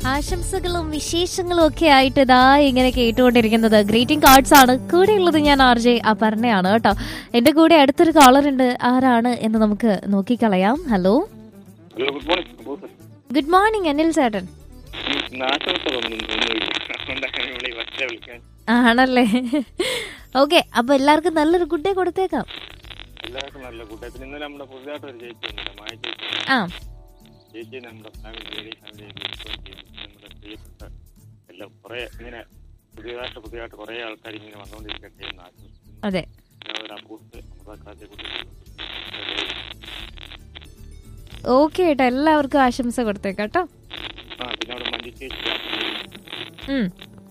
ആശംസകളും വിശേഷങ്ങളും ഒക്കെ ആയിട്ട് ഇതാ ഇങ്ങനെ കേട്ടുകൊണ്ടിരിക്കുന്നത് ഗ്രീറ്റിംഗ് കാർഡ്സ് ആണ് കൂടെയുള്ളത് ഞാൻ ആർ ജെ അപർണയാണ് കേട്ടോ എന്റെ കൂടെ അടുത്തൊരു കോളർ ഉണ്ട് ആരാണ് എന്ന് നമുക്ക് നോക്കിക്കളയാം hello hello good morning boss good morning Anil ചേട്ടൻ നാശവസ്ഥകളൊന്നും ഒന്നുമില്ല അതുകൊണ്ടാണ് ഇവിടെ ഒറ്റ വിളിക്കാൻ ആണല്ലേ ഓക്കെ അപ്പൊ എല്ലാവർക്കും നല്ലൊരു ഗുഡ് ഡേ കൊടുത്തേക്കാം എല്ലാവർക്കും നല്ല കൂട്ടത്തിൽ ഇന്നലെ നമ്മുടെ പുതിയതായിട്ട് ഒരു ചേച്ചി ഉണ്ട് മായ ചേച്ചി ആ ചേച്ചി നമ്മുടെ ഫാമിലി ലേഡി ഫാമിലി നമ്മുടെ പ്രിയപ്പെട്ട എല്ലാം കുറെ ഇങ്ങനെ പുതിയതായിട്ട് പുതിയതായിട്ട് കുറെ ആൾക്കാർ ഇങ്ങനെ വന്നുകൊണ്ടിരിക്കട്ടെ എന്ന് ആശംസിക്കുന്നു അതെ ഒരു അപ്പൂസ് അമൃതക്കാത്തെ കുറിച്ച് ഓക്കെ ഏട്ടാ എല്ലാവർക്കും ആശംസ കൊടുത്തേക്കാം കേട്ടോ ആ പിന്നെ അവിടെ മഞ്ജു ചേച്ചി ഉം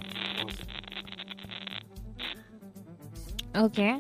ഓക്കെ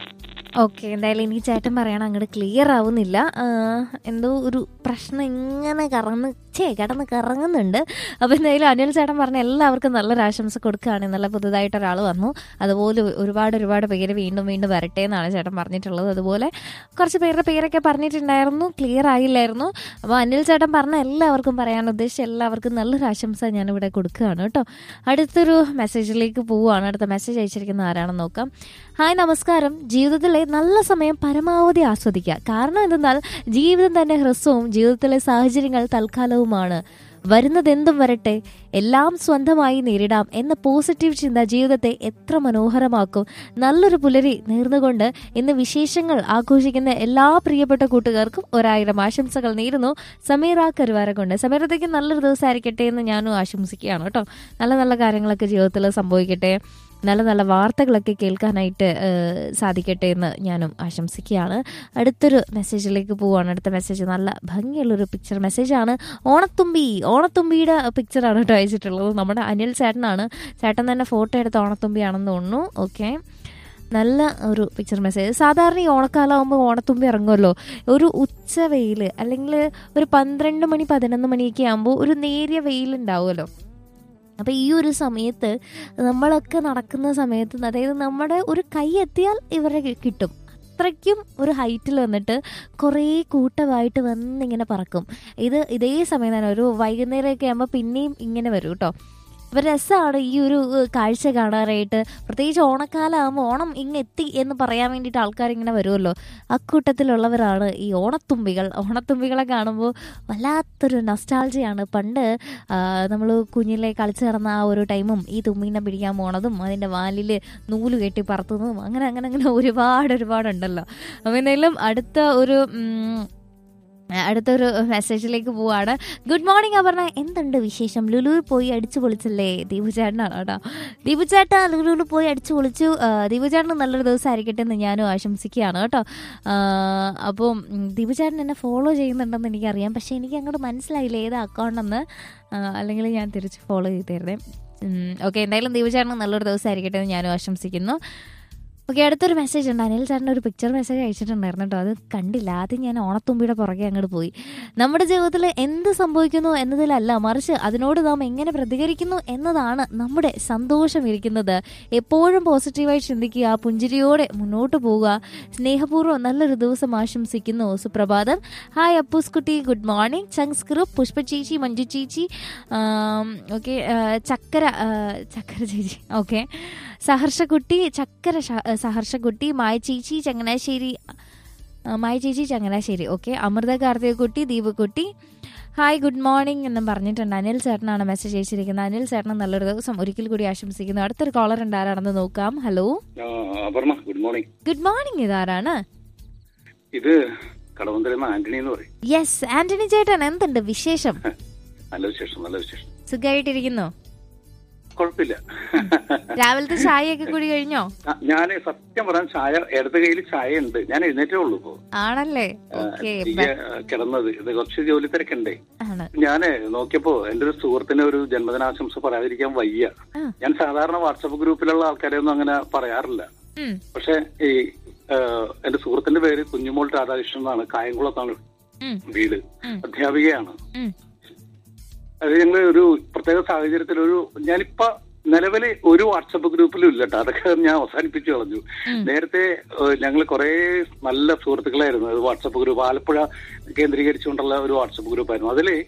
ഓക്കെ എന്തായാലും ഇനി ചേട്ടൻ പറയണം അങ്ങോട്ട് ക്ലിയർ ആവുന്നില്ല ആ, എന്തോ ഒരു പ്രശ്നം ഇങ്ങനെ കറങ്ങുന്ന ചേ കിടന്ന് കറങ്ങുന്നുണ്ട് അപ്പോൾ എന്തായാലും അനിൽ ചേട്ടൻ പറഞ്ഞ എല്ലാവർക്കും നല്ലൊരു ആശംസ കൊടുക്കുകയാണ് നല്ല പുതുതായിട്ട് ഒരാൾ വന്നു അതുപോലെ ഒരുപാട് ഒരുപാട് പേര് വീണ്ടും വീണ്ടും വരട്ടെ എന്നാണ് ചേട്ടൻ പറഞ്ഞിട്ടുള്ളത് അതുപോലെ കുറച്ച് പേരുടെ പേരൊക്കെ പറഞ്ഞിട്ടുണ്ടായിരുന്നു ക്ലിയർ ആയില്ലായിരുന്നു അപ്പോൾ അനിൽ ചേട്ടൻ പറഞ്ഞ എല്ലാവർക്കും പറയാൻ ഉദ്ദേശിച്ച എല്ലാവർക്കും നല്ലൊരു ആശംസ ഞാനിവിടെ കൊടുക്കുകയാണ് കേട്ടോ അടുത്തൊരു മെസ്സേജിലേക്ക് പോവുകയാണ് അടുത്ത മെസ്സേജ് അയച്ചിരിക്കുന്ന ആരാണെന്ന് നോക്കാം ഹായ് നമസ്കാരം ജീവിതത്തിലെ നല്ല സമയം പരമാവധി ആസ്വദിക്കുക കാരണം എന്തെന്നാൽ ജീവിതം തന്നെ ഹ്രസ്വവും ജീവിതത്തിലെ സാഹചര്യങ്ങൾ തൽക്കാലവുമാണ് വരുന്നതെന്തും വരട്ടെ എല്ലാം സ്വന്തമായി നേരിടാം എന്ന പോസിറ്റീവ് ചിന്ത ജീവിതത്തെ എത്ര മനോഹരമാക്കും നല്ലൊരു പുലരി നേർന്നുകൊണ്ട് ഇന്ന് വിശേഷങ്ങൾ ആഘോഷിക്കുന്ന എല്ലാ പ്രിയപ്പെട്ട കൂട്ടുകാർക്കും ഒരായിരം ആശംസകൾ നേരുന്നു സമീറ കരുവാര കൊണ്ട് സമീറത്തേക്ക് നല്ലൊരു ദിവസമായിരിക്കട്ടെ എന്ന് ഞാനും ആശംസിക്കുകയാണ് കേട്ടോ നല്ല നല്ല കാര്യങ്ങളൊക്കെ ജീവിതത്തിൽ സംഭവിക്കട്ടെ നല്ല നല്ല വാർത്തകളൊക്കെ കേൾക്കാനായിട്ട് ഏഹ്, സാധിക്കട്ടെ എന്ന് ഞാനും ആശംസിക്കുകയാണ് അടുത്തൊരു മെസ്സേജിലേക്ക് പോവുകയാണ് അടുത്ത മെസ്സേജ് നല്ല ഭംഗിയുള്ളൊരു പിക്ചർ മെസ്സേജാണ് ഓണത്തുമ്പി ഓണത്തുമ്പിയുടെ പിക്ചറാണ് കേട്ടോ അയച്ചിട്ടുള്ളത് നമ്മുടെ അനിൽ ചേട്ടനാണ് ചേട്ടൻ തന്നെ ഫോട്ടോ എടുത്ത ഓണത്തുമ്പിയാണെന്ന് തോന്നുന്നു ഓക്കെ നല്ല ഒരു പിക്ചർ മെസ്സേജ് സാധാരണ ഈ ഓണക്കാലമാകുമ്പോൾ ഓണത്തുമ്പി ഇറങ്ങുമല്ലോ ഒരു ഉച്ച വെയിൽ അല്ലെങ്കിൽ ഒരു പന്ത്രണ്ട് മണി പതിനൊന്ന് മണിയൊക്കെ ആകുമ്പോൾ ഒരു നേരിയ വെയിലുണ്ടാവുമല്ലോ അപ്പോൾ ഈ ഒരു സമയത്ത് നമ്മളൊക്കെ നടക്കുന്ന സമയത്ത് അതായത് നമ്മുടെ ഒരു കൈ എത്തിയാൽ ഇവരെ കി- കിട്ടും അത്രയ്ക്കും ഒരു ഹൈറ്റിൽ വന്നിട്ട് കുറേ കൂട്ടമായിട്ട് വന്നിങ്ങനെ പറക്കും ഇത് ഇതേ സമയം തന്നെ ഒരു വൈകുന്നേരമൊക്കെ ആകുമ്പോൾ പിന്നെയും ഇങ്ങനെ വരും കേട്ടോ അപ്പോൾ രസമാണ് ഈ ഒരു ഏഹ്, കാഴ്ച കാണാനായിട്ട് പ്രത്യേകിച്ച് ഓണക്കാലമാകുമ്പോൾ ഓണം ഇങ്ങ് എത്തി എന്ന് പറയാൻ വേണ്ടിയിട്ട് ആൾക്കാർ ഇങ്ങനെ വരുമല്ലോ അക്കൂട്ടത്തിലുള്ളവരാണ് ഈ ഓണത്തുമ്പികൾ ഓണത്തുമ്പികളെ കാണുമ്പോൾ വല്ലാത്തൊരു നസ്റ്റാൾജിയാണ് പണ്ട് നമ്മൾ കുഞ്ഞിലെ കളിച്ചു കിടന്ന ആ ഒരു ടൈമും ഈ തുമ്മീനെ പിടിക്കാൻ പോണതും അതിൻ്റെ വാലിൽ നൂല് കെട്ടി പറത്തുന്നതും അങ്ങനെ അങ്ങനെ അങ്ങനെ ഒരുപാട് ഒരുപാടുണ്ടല്ലോ അപ്പോൾ എന്തായാലും അടുത്ത ഒരു ഉം, അടുത്തൊരു മെസ്സേജിലേക്ക് പോവാണ് ഗുഡ് മോർണിംഗ് അപർണ എന്തുണ്ട് വിശേഷം ലുലുവിൽ പോയി അടിച്ചു പൊളിച്ചല്ലേ ദീപു ചേട്ടനാണ് കേട്ടോ ദീപു ചേട്ടാ ലുലുവിൽ പോയി അടിച്ചു പൊളിച്ചു ആ, ദീപു ചേട്ടന് നല്ലൊരു ദിവസം ആയിരിക്കട്ടെ എന്ന് ഞാനും ആശംസിക്കുകയാണ് കേട്ടോ ആ, അപ്പോൾ ഉം, ദീപു ചേട്ടൻ എന്നെ ഫോളോ ചെയ്യുന്നുണ്ടെന്ന് എനിക്കറിയാം പക്ഷേ എനിക്ക് അങ്ങോട്ട് മനസ്സിലായില്ല ഏത് അക്കൗണ്ടെന്ന് അല്ലെങ്കിൽ ഞാൻ തിരിച്ച് ഫോളോ ചെയ്തിരുന്നേ ഓക്കെ എന്തായാലും ദീപു ചേട്ടന് നല്ലൊരു ദിവസം ആയിരിക്കട്ടെ എന്ന് ഞാനും ആശംസിക്കുന്നു ഓക്കെ അടുത്തൊരു മെസ്സേജ് ഉണ്ട് അനിൽ ചേട്ടൻ ഒരു പിക്ചർ മെസ്സേജ് അയച്ചിട്ടുണ്ടായിരുന്നു കേട്ടോ അത് കണ്ടില്ല ആദ്യം ഞാൻ ഓണത്തുമ്പിയുടെ പുറകെ അങ്ങോട്ട് പോയി നമ്മുടെ ജീവിതത്തിൽ എന്ത് സംഭവിക്കുന്നു എന്നതിലല്ല മറിച്ച് അതിനോട് നാം എങ്ങനെ പ്രതികരിക്കുന്നു എന്നതാണ് നമ്മുടെ സന്തോഷം ഇരിക്കുന്നത് എപ്പോഴും പോസിറ്റീവായി ചിന്തിക്കുക പുഞ്ചിരിയോടെ മുന്നോട്ട് പോവുക സ്നേഹപൂർവ്വം നല്ലൊരു ദിവസം ആശംസിക്കുന്നു സുപ്രഭാതം ഹായ് അപ്പൂസ് കുട്ടി good morning chunks group Pushpa ചേച്ചി മഞ്ജു ചേച്ചി ഓക്കെ ചക്കര ആ, ചക്കര ചേച്ചി ഓക്കെ സഹർഷക്കുട്ടി ചക്കര ശ- സഹർഷക്കുട്ടി മായ ചേച്ചി ചങ്ങനാശ്ശേരി ആ, മായ ചേച്ചി ചങ്ങനാശ്ശേരി ഓക്കെ അമൃത കാർത്തികക്കുട്ടി ദീപക്കുട്ടി ഹായ് ഗുഡ് മോർണിംഗ് എന്നും പറഞ്ഞിട്ടുണ്ട് അനിൽ ചേട്ടനാണ് മെസ്സേജ് അയച്ചിരിക്കുന്നത് അനിൽ ചേട്ടന് നല്ലൊരു ദിവസം ഒരിക്കൽ കൂടി ആശംസിക്കുന്നു അടുത്തൊരു കോളർ ഉണ്ട് ആരാണെന്ന് നോക്കാം hello Aparna good morning good morning ഇതാരാണ് ഇത് കടവന്തരുന്ന ആന്റണി എന്ന് പറയും യെസ് ആന്റണി ചേട്ടൻ എന്തുണ്ട് വിശേഷം നല്ല വിശേഷം നല്ല വിശേഷം സുഖമായിട്ടിരിക്കുന്നു കുഴപ്പമില്ല രാവിലത്തെ ചായയൊക്കെ കൂടി കഴിഞ്ഞോ ഞാൻ സത്യം പറയാൻ ചായ ഇടത് കയ്യിൽ ചായ ഉണ്ട് ഞാൻ എഴുന്നേറ്റേ ഉള്ളൂ ഇപ്പോ ആണല്ലേ ആ, ഓക്കെ തിരികെ, ആ, കിടന്നത് ഇത് കുറച്ച് ജോലി തിരക്കുണ്ടേ ആണ് ഞാന് നോക്കിയപ്പോ എന്റെ ഒരു സുഹൃത്തിന് ഒരു ജന്മദിനാശംസ പറയാതിരിക്കാൻ വയ്യ ആ. ഞാൻ സാധാരണ വാട്സപ്പ് ഗ്രൂപ്പിലുള്ള ആൾക്കാരെ ഒന്നും അങ്ങനെ പറയാറില്ല ഉം, പക്ഷെ ഈ ആ, എന്റെ സുഹൃത്തിന്റെ പേര് കുഞ്ഞുമോൾ രാധാകൃഷ്ണൻ എന്നാണ് കായംകുളത്താണ് ഉം, വീട് ഉം. അധ്യാപികയാണ് ഉം. അത് ഞങ്ങൾ ഒരു പ്രത്യേക സാഹചര്യത്തിൽ ഒരു ഞാനിപ്പോ നിലവില് ഒരു വാട്സപ്പ് ഗ്രൂപ്പിലും ഇല്ല കേട്ടോ അതൊക്കെ ഞാൻ അവസാനിപ്പിച്ചു കളഞ്ഞു ഉം. നേരത്തെ ഞങ്ങൾ കുറെ നല്ല സുഹൃത്തുക്കളായിരുന്നു അത് വാട്സപ്പ് ഗ്രൂപ്പ് ആലപ്പുഴ കേന്ദ്രീകരിച്ചുകൊണ്ടുള്ള ഒരു വാട്സപ്പ് ഗ്രൂപ്പായിരുന്നു അതില്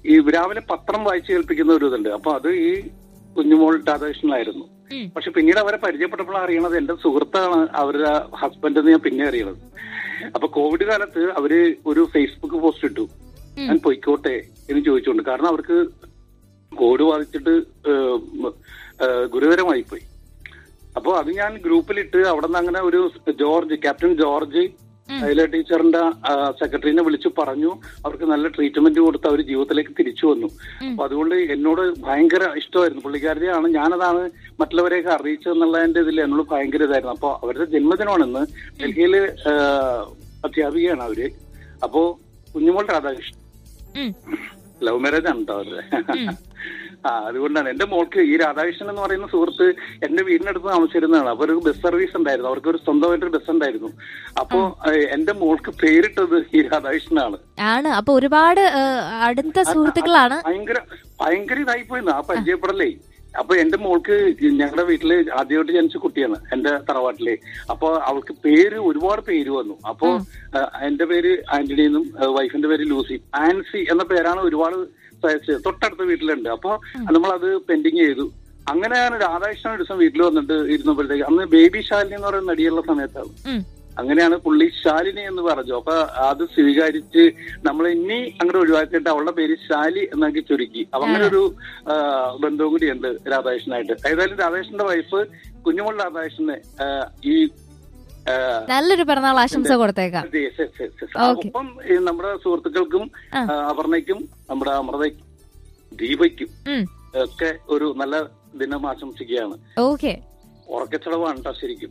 ഈ രാവിലെ പത്രം വായിച്ചു കേൾപ്പിക്കുന്ന ഒരു ഇതുണ്ട് അപ്പൊ അത് ഈ കുഞ്ഞുമോൾ രാധാകൃഷ്ണനായിരുന്നു ഉം. പക്ഷെ പിന്നീട് അവരെ പരിചയപ്പെട്ടപ്പോൾ അറിയണത് എന്റെ സുഹൃത്താണ് അവരുടെ ഹസ്ബൻഡ് എന്ന് ഞാൻ പിന്നെ അറിയണത് അപ്പൊ കോവിഡ് കാലത്ത് അവര് ഒരു ഫേസ്ബുക്ക് പോസ്റ്റ് ഇട്ടു ഉം. ഞാൻ പൊയ്ക്കോട്ടെ എന്ന് ചോദിച്ചുകൊണ്ട് കാരണം അവർക്ക് കോവിഡ് ബാധിച്ചിട്ട് ഏഹ്, ഉം, ഏഹ്, ഗുരുതരമായി പോയി അപ്പോ അത് ഞാൻ ഗ്രൂപ്പിലിട്ട് അവിടെ നിന്ന് അങ്ങനെ ഒരു ജോർജ് ക്യാപ്റ്റൻ ജോർജ് ഉം. അതിലെ ടീച്ചറിന്റെ സെക്രട്ടറിനെ വിളിച്ചു പറഞ്ഞു അവർക്ക് നല്ല ട്രീറ്റ്മെന്റ് കൊടുത്ത് അവർ ജീവിതത്തിലേക്ക് തിരിച്ചു വന്നു ഉം. അപ്പൊ അതുകൊണ്ട് എന്നോട് ഭയങ്കര ഇഷ്ടമായിരുന്നു പുള്ളിക്കാരിയാണ് ഞാനതാണ് മറ്റുള്ളവരെയൊക്കെ അറിയിച്ചതെന്നുള്ളതിന്റെ ഇതിൽ എന്നോട് ഭയങ്കര ഇതായിരുന്നു അപ്പൊ അവരുടെ ജന്മദിനമാണെന്ന് ഡൽഹിയില് ഏഹ്, അധ്യാപികയാണ് അവര് അപ്പോ കുഞ്ഞുമോൾ രാധാകൃഷ്ണൻ ഉം. ലവ് മാരേജ് ആണ് കേട്ടോ അവരുടെ ഉം. ആ അതുകൊണ്ടാണ് എന്റെ മോൾക്ക് ഈ രാധാകൃഷ്ണൻ എന്ന് പറയുന്ന സുഹൃത്ത് എന്റെ വീടിനടുത്ത് താമസിച്ചിരുന്നതാണ് അപ്പൊ ഒരു ബസ് സർവീസ് ഉണ്ടായിരുന്നു അവർക്ക് ഒരു സ്വന്തമായിട്ടൊരു ബസ് ഉണ്ടായിരുന്നു അപ്പോ ഏഹ്, എന്റെ മോൾക്ക് പേരിട്ടത് ഈ രാധാകൃഷ്ണനാണ് ആണ് അപ്പൊ ഒരുപാട് ആ, അടുത്ത സുഹൃത്തുക്കളാണ് ഭയങ്കര ഭയങ്കര ഇതായി പോയിന്ന് ആ പരിചയപ്പെടലേ അപ്പൊ എന്റെ മോൾക്ക് ഞങ്ങളുടെ വീട്ടില് ആദ്യമായിട്ട് ജനിച്ച കുട്ടിയാണ് എന്റെ തറവാട്ടില് അപ്പൊ അവൾക്ക് പേര് ഒരുപാട് പേര് വന്നു അപ്പൊ ആ, എന്റെ പേര് ആന്റണി എന്നും വൈഫിന്റെ പേര് ലൂസി ആൻസി എന്ന പേരാണ് ഒരുപാട് സജസ്റ്റ് ചെയ്തത്. തൊട്ടടുത്ത വീട്ടിലുണ്ട് അപ്പൊ നമ്മളത് പെൻഡിങ് ചെയ്തു അങ്ങനെ ഞാൻ രാധാകൃഷ്ണൻ ഒരു ദിവസം വീട്ടിൽ വന്നിട്ട് ഇരുന്നപ്പോഴത്തേക്ക് അന്ന് ബേബി ശാലിനി എന്ന് പറയുന്ന നടിയുള്ള സമയത്താണ് ഉം. അങ്ങനെയാണ് പുള്ളി ശാലിനി എന്ന് പറഞ്ഞു അപ്പൊ അത് സ്വീകരിച്ച് നമ്മൾ ഇനി അങ്ങോട്ട് ഒഴിവാക്കിയിട്ട് അവളുടെ പേര് ശാലി എന്നാക്കി ചുരുക്കി അപ്പൊ അങ്ങനെ ഒരു ആ, ബന്ധവും കൂടിയുണ്ട് രാധാകൃഷ്ണനായിട്ട് ഏതായാലും രാധാകൃഷ്ണന്റെ വൈഫ് കുഞ്ഞുമോൾ രാധാകൃഷ്ണന് ആ, ഈ ആ, നല്ലൊരു പിറന്നാൾ ആശംസ കൊടുത്തേക്കാം അതെ, yes, yes, yes, yes. Okay. ഒപ്പം ഈ നമ്മുടെ സുഹൃത്തുക്കൾക്കും ആ. ആ, അപർണയ്ക്കും നമ്മുടെ അമൃതയ്ക്കും ദീപയ്ക്കും ഉം. ഒക്കെ ഒരു നല്ല ദിനം ആശംസിക്കുകയാണ് ഓക്കെ ഉറക്കച്ചടവാണ് കേട്ടോ ശരിക്കും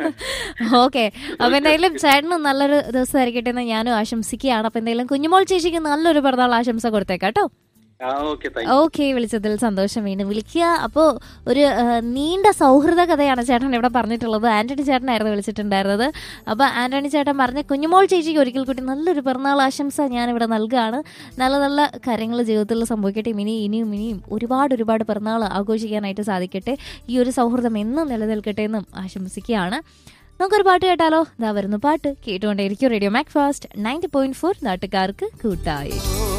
ഓക്കെ അപ്പൊ എന്തായാലും ചേട്ടന് നല്ലൊരു ദിവസമായിരിക്കട്ടെ എന്ന് ഞാനും ആശംസിക്കുകയാണ് അപ്പൊ എന്തായാലും കുഞ്ഞുമോൾ ചേച്ചിക്ക് നല്ലൊരു പിറന്നാൾ ആശംസ കൊടുത്തേക്കാം കേട്ടോ ആ ഓക്കെ താങ്ക് ഓക്കെ വിളിച്ചതിൽ സന്തോഷം വീണ്ടും വിളിക്കുക അപ്പോൾ ഒരു ആ, നീണ്ട സൗഹൃദ കഥയാണ് ചേട്ടൻ ഇവിടെ പറഞ്ഞിട്ടുള്ളത് ആന്റണി ചേട്ടനായിരുന്നു വിളിച്ചിട്ടുണ്ടായിരുന്നത് അപ്പോൾ ആന്റണി ചേട്ടൻ പറഞ്ഞ കുഞ്ഞുമോൾ ചേച്ചിക്ക് ഒരിക്കൽ കൂടി നല്ലൊരു പിറന്നാൾ ആശംസ ഞാനിവിടെ നൽകുകയാണ് നല്ല നല്ല കാര്യങ്ങൾ ജീവിതത്തിൽ സംഭവിക്കട്ടെ ഇനി ഇനിയും ഇനിയും ഒരുപാട് ഒരുപാട് പിറന്നാൾ ആഘോഷിക്കാനായിട്ട് സാധിക്കട്ടെ ഈ ഒരു സൗഹൃദം എന്നും നിലനിൽക്കട്ടെ എന്നും ആശംസിക്കുകയാണ് നമുക്കൊരു പാട്ട് കേട്ടാലോ ഇതാ വരുന്നു പാട്ട് കേട്ടുകൊണ്ടേയിരിക്കും radio Mac Fast ninety point four നാട്ടുകാർക്ക് കൂട്ടായി